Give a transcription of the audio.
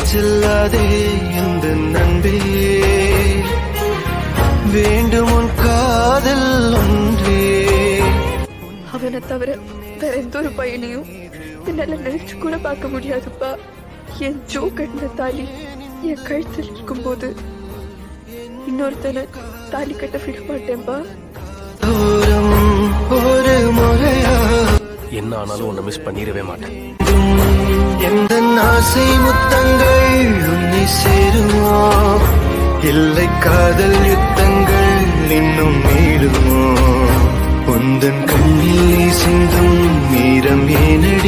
செல்லாதே எந்த நண்பே வேண்டும் உன் காதல் ஒன்றே அவனை தவிர வேற எந்த ஒரு பையனையும் என்னால நினைச்சு கூட பார்க்க முடியாதுப்பா என் ஜோ கட்டின தாலி என் கழுத்தில் இருக்கும்போது இன்னொருத்தனை தாலி கட்ட விட மாட்டேன்பா தூரம் ஒரு முறையா என்ன ஆனாலும் உன்னை மிஸ் பண்ணிடவே மாட்டேன் எந்த ஆசை முத்தங்கள் உன்னை சேருமோ இல்லை காதல் யுத்தங்கள் இன்னும் நீடுமோ உந்தன் கண்ணில் நீ சிந்தும் மீரம் ஏனடி